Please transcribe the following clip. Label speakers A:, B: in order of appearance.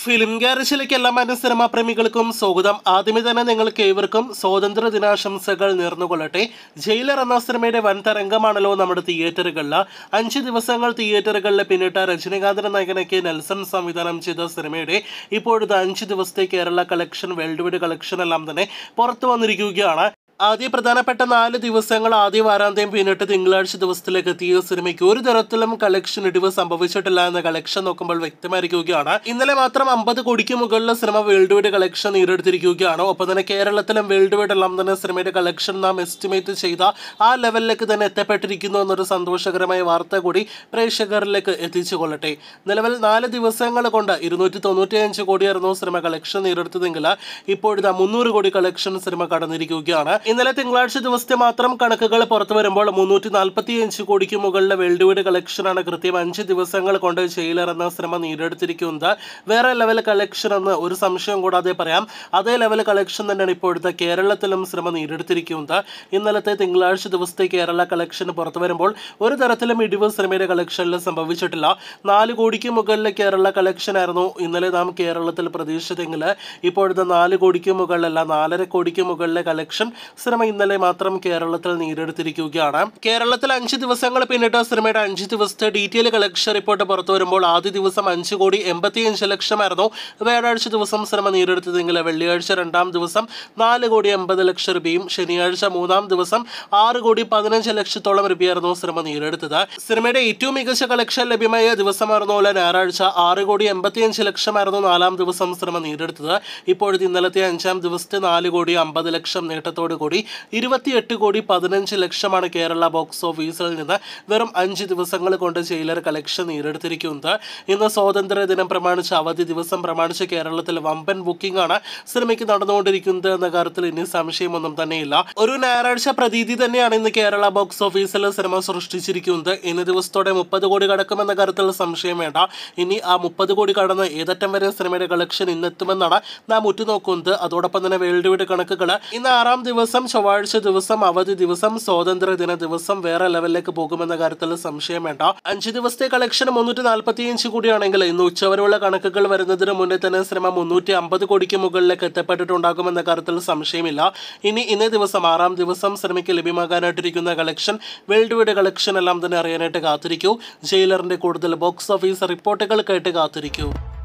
A: film ഗാരേജിലേക്ക് എല്ലാ മാന്യ cinema പ്രേമികൾക്കും സ്വാഗതം ആദ്യമേ തന്നെ നിങ്ങൾക്ക് ഏവർക്കും സ്വാതന്ത്ര്യ ദിനാശംസകൾ നേർന്നുകൊള്ളട്ടെ ജയിലർ എന്ന സിനിമയുടെ വൻ തരംഗമാണല്ലോ നമ്മുടെ തിയേറ്ററുകളിൽ അഞ്ച് ദിവസങ്ങൾ തിയേറ്ററുകളിൽ പിന്നിട്ട രജനീകാന്തൻ നായകനൊക്കെ നെൽസൺ സംവിധാനം ചെയ്ത സിനിമയുടെ ഇപ്പോഴത്തെ അഞ്ച് ദിവസത്തെ Kerala collection world wide collection എല്ലാം തന്നെ പുറത്തു വന്നിരിക്കുകയാണ് ആദ്യ പ്രധാനപ്പെട്ട നാല് ദിവസങ്ങൾ ആദ്യ വാരാന്ത്യം പിന്നിട്ട് തിങ്കളാഴ്ച ദിവസത്തിലേക്ക് എത്തിയ സിനിമയ്ക്ക് ഒരു തരത്തിലും കളക്ഷൻ ഇടിവ് സംഭവിച്ചിട്ടില്ല എന്ന കളക്ഷൻ നോക്കുമ്പോൾ വ്യക്തമായിരിക്കുകയാണ് ഇന്നലെ മാത്രം അമ്പത് കോടിക്ക് മുകളിൽ സിനിമ വേൾഡ് വൈഡ് കളക്ഷൻ നേടിയെടുത്തിരിക്കുകയാണ് ഒപ്പം തന്നെ കേരളത്തിലും വേൾഡ് വൈഡ് എല്ലാം തന്നെ സിനിമയുടെ കളക്ഷൻ നാം എസ്റ്റിമേറ്റ് ചെയ്ത ആ ലെവലിലേക്ക് തന്നെ എത്തപ്പെട്ടിരിക്കുന്നു എന്നൊരു സന്തോഷകരമായ വാർത്ത കൂടി പ്രേക്ഷകരിലേക്ക് എത്തിച്ചു കൊള്ളട്ടെ നിലവിൽ നാല് ദിവസങ്ങൾ കൊണ്ട് ഇരുന്നൂറ്റി തൊണ്ണൂറ്റി അഞ്ച് കോടിയായിരുന്നു സിനിമ കളക്ഷൻ നേടിയെടുത്തതെങ്കിൽ ഇപ്പോഴിതാ മുന്നൂറ് കോടി കളക്ഷൻ സിനിമ കടന്നിരിക്കുകയാണ് ഇന്നലെ തിങ്കളാഴ്ച ദിവസത്തെ മാത്രം കണക്കുകൾ പുറത്തു വരുമ്പോൾ മുന്നൂറ്റി നാൽപ്പത്തി അഞ്ച് കോടിക്ക് മുകളിലെ വേൾഡ് വൈഡ് കളക്ഷനാണ് കൃത്യം അഞ്ച് ദിവസങ്ങൾ കൊണ്ട് ജയിലർ എന്ന സിനിമ നേടിയെടുത്തിരിക്കുന്നത് വേറെ ലെവൽ കളക്ഷൻ എന്ന് ഒരു സംശയം കൂടാതെ പറയാം അതേ ലെവൽ കളക്ഷൻ തന്നെയാണ് ഇപ്പോഴത്തെ കേരളത്തിലും സിനിമ നേടിയെടുത്തിരിക്കുന്നത് ഇന്നലത്തെ തിങ്കളാഴ്ച ദിവസത്തെ കേരള കളക്ഷൻ പുറത്തു വരുമ്പോൾ ഒരു തരത്തിലും ഇടിവ് സിനിമയുടെ കളക്ഷനിൽ സംഭവിച്ചിട്ടില്ല നാല് കോടിക്ക് മുകളിലെ കേരള കളക്ഷൻ ആയിരുന്നു ഇന്നലെ നാം കേരളത്തിൽ പ്രതീക്ഷിച്ചതെങ്കിൽ ഇപ്പോഴത്തെ നാല് കോടിക്ക് മുകളിലല്ല നാലര കോടിക്ക് മുകളിലെ കളക്ഷൻ സിനിമ ഇന്നലെ മാത്രം കേരളത്തിൽ നേടിയെടുത്തിരിക്കുകയാണ് കേരളത്തിൽ അഞ്ച് ദിവസങ്ങൾ പിന്നിട്ട സിനിമയുടെ അഞ്ച് ദിവസത്തെ ഡീറ്റെയിൽ കളക്ഷൻ റിപ്പോർട്ട് പുറത്തു വരുമ്പോൾ ആദ്യ ദിവസം അഞ്ച് കോടി എൺപത്തിയഞ്ച് ലക്ഷമായിരുന്നു വ്യാഴാഴ്ച ദിവസം സിനിമ നേടിയെടുത്തതെങ്കിൽ വെള്ളിയാഴ്ച രണ്ടാം ദിവസം നാല് കോടി എൺപത് ലക്ഷം രൂപയും ശനിയാഴ്ച മൂന്നാം ദിവസം ആറ് കോടി പതിനഞ്ച് ലക്ഷത്തോളം രൂപയായിരുന്നു സിനിമ നേടിയെടുത്തത് സിനിമയുടെ ഏറ്റവും മികച്ച കളക്ഷൻ ലഭ്യമായ ദിവസമായിരുന്നു പോലെ ഞായറാഴ്ച ആറ് കോടി എൺപത്തിയഞ്ച് ലക്ഷമായിരുന്നു നാലാം ദിവസം സിനിമ നേടിയെടുത്തത് ഇപ്പോഴത്തെ ഇന്നലത്തെ അഞ്ചാം ദിവസത്തെ നാല് കോടി അമ്പത് ലക്ഷം നേട്ടത്തോടു കൂടി ഇരുപത്തിയെട്ട് കോടി പതിനഞ്ച് ലക്ഷമാണ് കേരള ബോക്സ് ഓഫീസിൽ നിന്ന് വെറും അഞ്ച് ദിവസങ്ങൾ കൊണ്ട് ജയിലർ കളക്ഷൻ നേടിയെടുത്തിരിക്കുന്നത് ഇന്ന് സ്വാതന്ത്ര്യ ദിനം പ്രമാണിച്ച് അവധി ദിവസം പ്രമാണിച്ച് കേരളത്തിൽ വമ്പൻ ബുക്കിംഗ് ആണ് സിനിമയ്ക്ക് നടന്നുകൊണ്ടിരിക്കുന്നത് എന്ന കാര്യത്തിൽ ഇനി സംശയമൊന്നും തന്നെയില്ല ഒരു ഞായറാഴ്ച പ്രതീതി തന്നെയാണ് ഇന്ന് കേരള ബോക്സ് ഓഫീസിൽ സിനിമ സൃഷ്ടിച്ചിരിക്കുന്നത് ഇന്ന് ദിവസത്തോടെ മുപ്പത് കോടി കടക്കുമെന്ന കാര്യത്തിൽ സംശയം വേണ്ട ഇനി ആ മുപ്പത് കോടി കടന്ന് ഏതറ്റം വരെ സിനിമയുടെ കളക്ഷൻ ഇന്നെത്തുമെന്നാണ് നാം ഉറ്റുനോക്കുന്നത് അതോടൊപ്പം തന്നെ വേൾഡ് വൈഡ് കണക്കുകൾ ഇന്ന് ആറാം ദിവസം ചൊവ്വാഴ്ച ദിവസം അവധി ദിവസം സ്വാതന്ത്ര്യ ദിന ദിവസം വേറെ ലെവലിലേക്ക് പോകുമെന്ന കാര്യത്തിൽ സംശയം വേണ്ട അഞ്ച് ദിവസത്തെ കളക്ഷൻ മുന്നൂറ്റി നാൽപ്പത്തി അഞ്ച് കോടിയാണെങ്കിൽ ഇന്ന് ഉച്ചവരെയുള്ള കണക്കുകൾ വരുന്നതിന് മുന്നേ തന്നെ സിനിമ മുന്നൂറ്റി അമ്പത് കോടിക്ക് മുകളിലേക്ക് എത്തപ്പെട്ടിട്ടുണ്ടാകുമെന്ന കാര്യത്തിൽ സംശയമില്ല ഇനി ഇന്നേ ദിവസം ആറാം ദിവസം സിനിമയ്ക്ക് ലഭ്യമാകാനായിട്ടിരിക്കുന്ന കളക്ഷൻ വേൾഡ് വൈഡ് കളക്ഷൻ എല്ലാം തന്നെ അറിയാനായിട്ട് കാത്തിരിക്കൂ ജയിലറിന്റെ കൂടുതൽ ബോക്സ് ഓഫീസ് റിപ്പോർട്ടുകൾ കേട്ട് കാത്തിരിക്കൂ